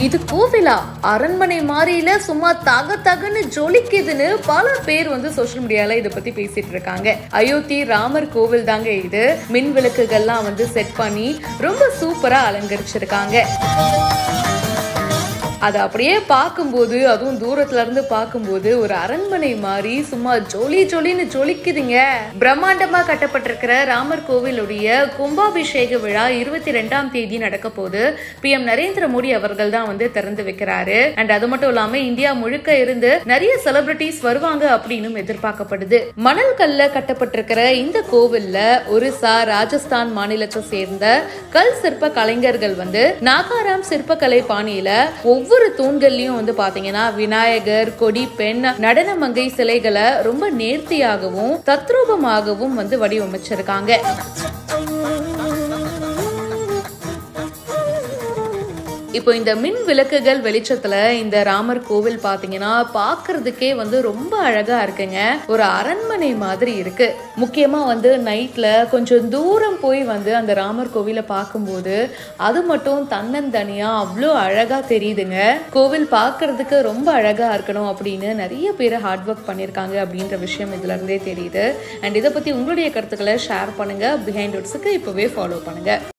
இது கோவிலா அரண்மனை மாதிரில சும்மா தக தகன்னு ஜொலிக்குதுன்னு பல பேர் வந்து சோஷியல் மீடியால இத பத்தி பேசிட்டு இருக்காங்க அயோத்தி ராமர் கோவில் தாங்க இது மின் விளக்குகள்லாம் வந்து செட் பண்ணி ரொம்ப சூப்பரா அலங்கரிச்சிருக்காங்க அதை அப்படியே பார்க்கும்போது அதுவும் தூரத்துல இருந்து பார்க்கும்போது ஒரு அரண்மனை மாதிரி சும்மா ஜொலி ஜொலின்னு ஜொலிக்குதுங்க பிரம்மாண்டமா கட்டப்பட்டிருக்கிற ராமர் கோவிலுடைய கும்பாபிஷேக விழா இருபத்தி ரெண்டாம் தேதி நடக்க போது பி எம் நரேந்திர மோடி அவர்கள் தான் வந்து திறந்து வைக்கிறாரு அண்ட் அது மட்டும் இல்லாம இந்தியா முழுக்க இருந்து நிறைய செலிபிரிட்டிஸ் வருவாங்க அப்படின்னு எதிர்பார்க்கப்படுது மணல் கல்ல கட்டப்பட்டிருக்கிற இந்த கோவில்ல ஒரிசா ராஜஸ்தான் மாநிலத்தை சேர்ந்த கல் சிற்ப கலைஞர்கள் வந்து நாகாராம் சிற்பக்கலை பாணியில ஒவ்வொரு தூண்கள்லயும் வந்து பாத்தீங்கன்னா விநாயகர் கொடி பெண் நடனமங்கை சிலைகளை ரொம்ப நேர்த்தியாகவும் தத்ரூபமாகவும் வந்து வடிவமைச்சிருக்காங்க இப்போ இந்த மின் விளக்குகள் வெளிச்சத்துல இந்த ராமர் கோவில் பாத்தீங்கன்னா பாக்குறதுக்கே வந்து ரொம்ப அழகா இருக்குங்க ஒரு அரண்மனை மாதிரி இருக்கு முக்கியமா வந்து நைட்ல கொஞ்சம் தூரம் போய் வந்து அந்த ராமர் கோவிலை பார்க்கும்போது அது மட்டும் தன்னந்தனியா அவ்வளோ அழகா தெரியுதுங்க கோவில் பார்க்கிறதுக்கு ரொம்ப அழகா இருக்கணும் அப்படின்னு நிறைய பேர் ஹார்ட் ஒர்க் பண்ணியிருக்காங்க அப்படின்ற விஷயம் இதுல இருந்தே தெரியுது அண்ட் இதை பத்தி உங்களுடைய கருத்துக்களை ஷேர் பண்ணுங்க பிஹைண்ட் உட்ஸுக்கு இப்பவே ஃபாலோ பண்ணுங்க